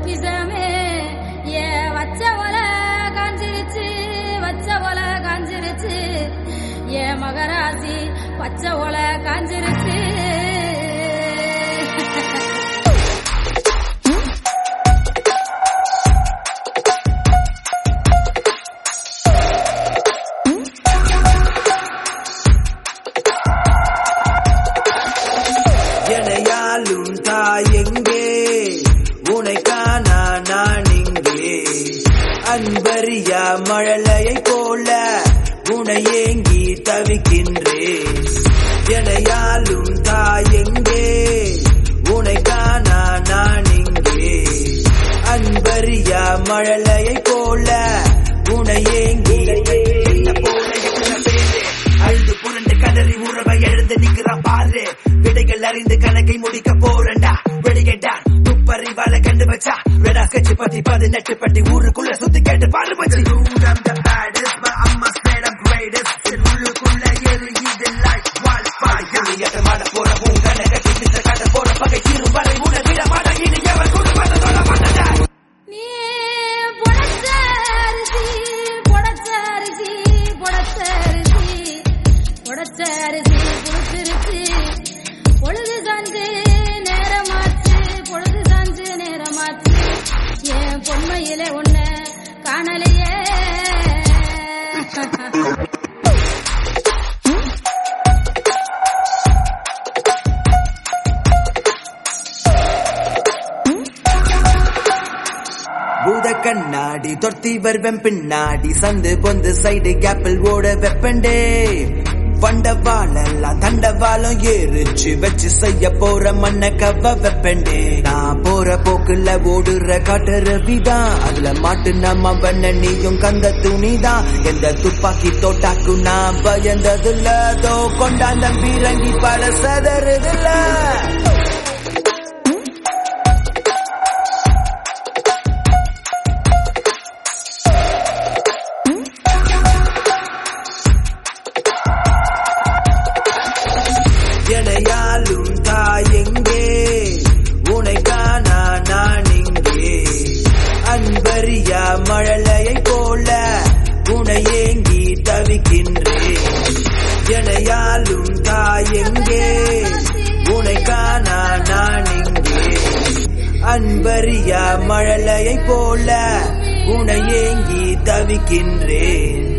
பொக்கிசமே ஏ வச்ச ஒல காஞ்சிருச்சு வச்ச ஒல காஞ்சிருச்சு ஏ மகராசி பச்சை ஒல காஞ்சிருச்சு எனையாலும் தாயெங்கே உனை காணா நான் இங்கே அன்பறியா மழலையை போல உனை ஏங்கி தவிக்கின்றேன் எனையாலும் தாயெங்கே உனை காணா நான் இங்கே அன்பறியா மழலையை போல உனை ஏங்கி என்ன போல எத்தனை பேரு அழுது புரண்டு கதறி உறவை எழுந்து நிக்கிறான் பாரு விடைகள் அறிந்து கணக்கை முடிக்க போறண்டா வெளியேண்டா துப்பறி வலை கண்டு வச்சா வெடா கட்சி பத்தி பதினெட்டு பட்டி ஊருக்குள்ள சுத்தி கேட்டு பாரு மச்சி அம்மா ஸ்நேடம் கிரேடஸ்ட் உள்ளுக்குள்ள எரு இது லைஃப் வால் ஃபயர் மாட போற உன் கணக்கை பிடித்த காட்ட போற பகை தீரும் வரை உட விட மாட இனி எவன் குடும்பத்தை தொட மாட்டா நீ பொடச்ச அரிசி பொடச்ச அரிசி பொடச்ச அரிசி பொடச்ச அரிசி புழுத்திருச்சு பொழுது சாஞ்சு நேரமாச்சு பொழுது சாஞ்சு நேரமாச்சு என் பொன்மையிலே ஒண்ண காணலையே பூத கண்ணாடி தொர்த்தி வருவன் பின்னாடி சந்து பொந்து சைடு கேப்பில் ஓட வெப்பண்டே வண்டவாளெல்லாம் தண்டவாளம் ஏறிச்சு வச்சு செய்ய போற மண்ண கவ வெப்பண்டே நான் போற போக்குல ஓடுற காட்டுற விதான் அதுல மாட்டு நம்ம பண்ண நீயும் கந்த துணிதான் எந்த துப்பாக்கி தோட்டாக்கு நான் பயந்ததுல தோ கொண்டாந்த பீரங்கி பல சதறுதுல எனையாலும் தாயெங்கே உனை காணா நான் இங்கே அன்பறியா மழலையை போல உனை ஏங்கி தவிக்கின்றேன் எனையாலும் தாயெங்கே உனை காணா நான் இங்கே அன்பறியா மழலையை போல உனை ஏங்கி தவிக்கின்றேன்